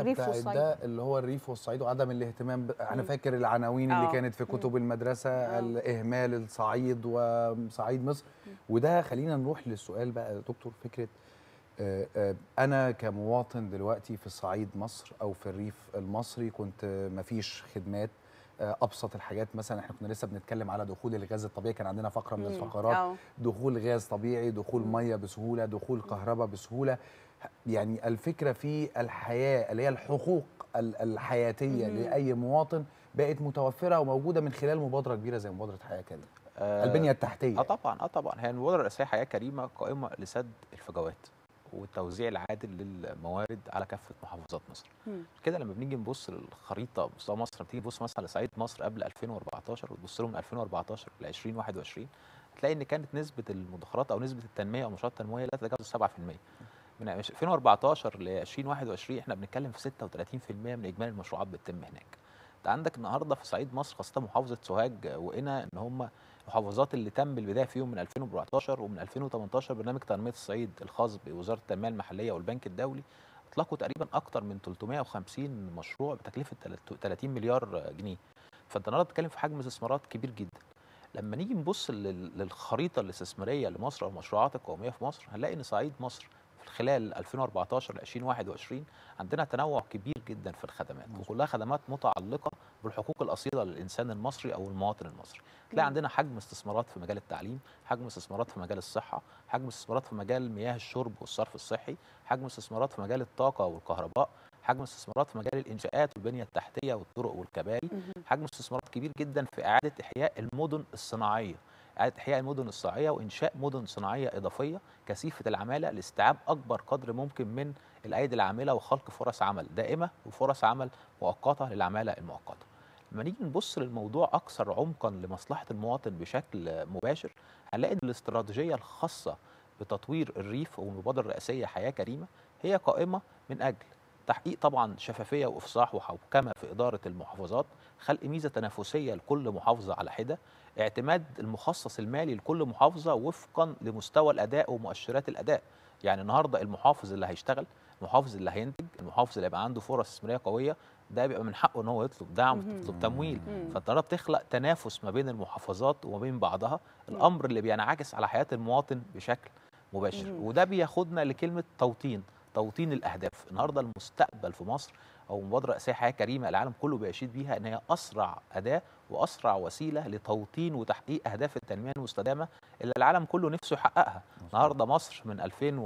الريف بتاعت والصعيد. ده اللي هو الريف والصعيد وعدم الاهتمام ب... انا مم. فاكر العناوين اللي آه. كانت في كتب المدرسه آه. الاهمال الصعيد وصعيد مصر وده خلينا نروح للسؤال بقى يا دكتور فكره آه، آه، انا كمواطن دلوقتي في صعيد مصر او في الريف المصري كنت آه، مفيش خدمات آه، ابسط الحاجات مثلا احنا كنا لسه بنتكلم على دخول الغاز الطبيعي كان عندنا فقره من مم. الفقرات آه. دخول غاز طبيعي دخول مم. ميه بسهوله دخول كهرباء بسهوله يعني الفكره في الحياه اللي هي الحقوق ال- الحياتيه مم. لاي مواطن بقت متوفره وموجوده من خلال مبادره كبيره زي مبادره حياه كريمه آه، البنيه التحتيه اه طبعا اه طبعا هي المبادره الرئاسيه حياه كريمه قائمه لسد الفجوات والتوزيع العادل للموارد على كافه محافظات مصر مم. كده لما بنيجي نبص للخريطه مستوى مصر لما تيجي تبص مثلا لصعيد مصر قبل 2014 وتبص له من 2014 ل 2021 هتلاقي ان كانت نسبه المدخرات او نسبه التنميه او المشروعات التنمويه لا تتجاوز 7% من 2014 ل 2021 احنا بنتكلم في 36% من اجمالي المشروعات بتتم هناك انت عندك النهارده في صعيد مصر خاصه محافظه سوهاج وقنا ان هم المحافظات اللي تم البدايه فيهم من 2014 ومن 2018 برنامج تنميه الصعيد الخاص بوزاره التنميه المحليه والبنك الدولي اطلقوا تقريبا اكثر من 350 مشروع بتكلفه 30 مليار جنيه فانت النهارده بتتكلم في حجم استثمارات كبير جدا لما نيجي نبص لل- للخريطه الاستثماريه لمصر او المشروعات القوميه في مصر هنلاقي ان صعيد مصر في خلال 2014 ل 2021 عندنا تنوع كبير جدا في الخدمات وكلها خدمات متعلقه بالحقوق الاصيله للانسان المصري او المواطن المصري تلاقي مم. عندنا حجم استثمارات في مجال التعليم حجم استثمارات في مجال الصحه حجم استثمارات في مجال مياه الشرب والصرف الصحي حجم استثمارات في مجال الطاقه والكهرباء حجم استثمارات في مجال الانشاءات والبنيه التحتيه والطرق والكباري مهم. حجم استثمارات كبير جدا في اعاده احياء المدن الصناعيه اعاده احياء المدن الصناعيه وانشاء مدن صناعيه اضافيه كثيفه العماله لاستيعاب اكبر قدر ممكن من الايدي العامله وخلق فرص عمل دائمه وفرص عمل مؤقته للعماله المؤقته لما نيجي نبص للموضوع اكثر عمقا لمصلحه المواطن بشكل مباشر هنلاقي ان الاستراتيجيه الخاصه بتطوير الريف والمبادره الرئاسيه حياه كريمه هي قائمه من اجل تحقيق طبعا شفافيه وافصاح وحوكمه في اداره المحافظات خلق ميزه تنافسيه لكل محافظه على حده اعتماد المخصص المالي لكل محافظه وفقا لمستوى الاداء ومؤشرات الاداء يعني النهارده المحافظ اللي هيشتغل المحافظ اللي هينتج المحافظ اللي هيبقى عنده فرص استثماريه قويه ده بيبقى من حقه ان هو يطلب دعم مهم. يطلب تمويل مم. فانت النهارده بتخلق تنافس ما بين المحافظات وما بين بعضها مم. الامر اللي بينعكس على حياه المواطن بشكل مباشر مهم. وده بياخدنا لكلمه توطين توطين الاهداف النهارده المستقبل في مصر او مبادره رئاسيه حياه كريمه العالم كله بيشيد بيها ان هي اسرع اداه واسرع وسيله لتوطين وتحقيق اهداف التنميه المستدامه اللي العالم كله نفسه يحققها النهارده مصر من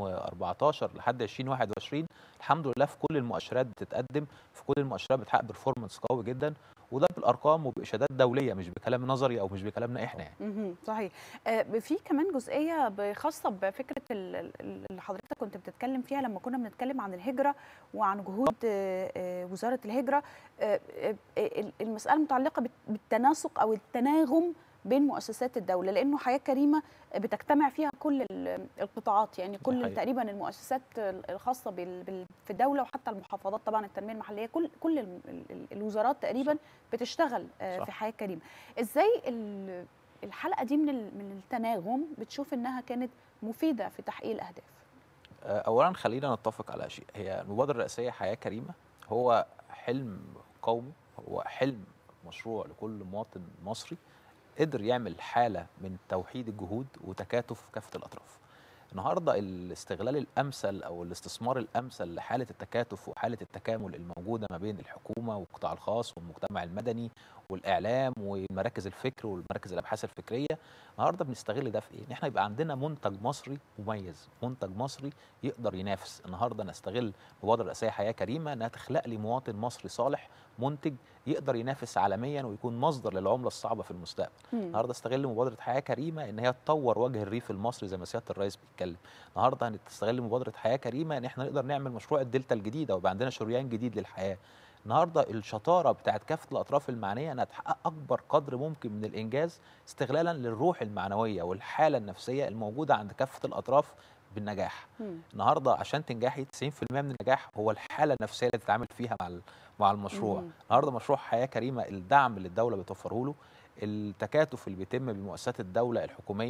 2014 لحد 2021 الحمد لله في كل المؤشرات بتتقدم في كل المؤشرات بتحقق برفورمانس قوي جدا وده بالارقام وباشادات دوليه مش بكلام نظري او مش بكلامنا احنا يعني مهم. صحيح آه، في كمان جزئيه ب- خاصه بفكره ال- ال- اللي حضرتك كنت بتتكلم فيها لما كنا بنتكلم عن الهجره وعن جهود آه، آه، وزاره الهجره آه، آه، ال- المساله المتعلقه بت- بالتناسق او التناغم بين مؤسسات الدوله لانه حياه كريمه بتجتمع فيها كل ال- القطاعات يعني كل حقيقي. تقريبا المؤسسات الخاصه بال- بال- في الدوله وحتى المحافظات طبعا التنميه المحليه كل كل ال- ال- الوزارات تقريبا بتشتغل آه، صح. في حياه كريمه ازاي ال- الحلقه دي من ال- من التناغم بتشوف انها كانت مفيده في تحقيق الاهداف آه، اولا خلينا نتفق على شيء هي المبادره الرئاسيه حياه كريمه هو حلم قومي هو حلم مشروع لكل مواطن مصري قدر يعمل حاله من توحيد الجهود وتكاتف كافه الاطراف النهارده الاستغلال الامثل او الاستثمار الامثل لحاله التكاتف وحاله التكامل الموجوده ما بين الحكومه والقطاع الخاص والمجتمع المدني والاعلام ومراكز الفكر والمراكز الابحاث الفكريه النهارده بنستغل ده في ايه؟ ان احنا يبقى عندنا منتج مصري مميز، منتج مصري يقدر ينافس، النهارده نستغل مبادره رئاسيه حياه كريمه انها تخلق لي مواطن مصري صالح منتج يقدر ينافس عالميا ويكون مصدر للعمله الصعبه في المستقبل. النهارده استغل مبادره حياه كريمه ان هي تطور وجه الريف المصري زي ما سياده الرئيس بيتكلم. النهارده هنستغل مبادره حياه كريمه ان احنا نقدر نعمل مشروع الدلتا الجديده ويبقى عندنا شريان جديد للحياه. النهارده الشطاره بتاعت كافه الاطراف المعنيه انها تحقق اكبر قدر ممكن من الانجاز استغلالا للروح المعنويه والحاله النفسيه الموجوده عند كافه الاطراف بالنجاح. مم. النهارده عشان تنجحي 90% من النجاح هو الحاله النفسيه اللي تتعامل فيها مع ال- مع المشروع مم. النهارده مشروع حياه كريمه الدعم اللي الدوله بتوفره له التكاتف اللي بيتم بمؤسسات الدوله الحكوميه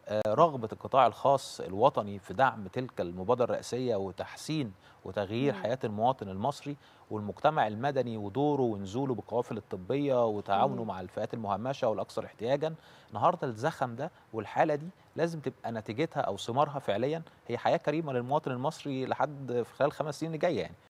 آه، رغبه القطاع الخاص الوطني في دعم تلك المبادره الرئاسيه وتحسين وتغيير مم. حياه المواطن المصري والمجتمع المدني ودوره ونزوله بالقوافل الطبيه وتعاونه مم. مع الفئات المهمشه والاكثر احتياجا النهارده الزخم ده والحاله دي لازم تبقى نتيجتها او ثمارها فعليا هي حياه كريمه للمواطن المصري لحد في خلال الخمس سنين اللي جايه يعني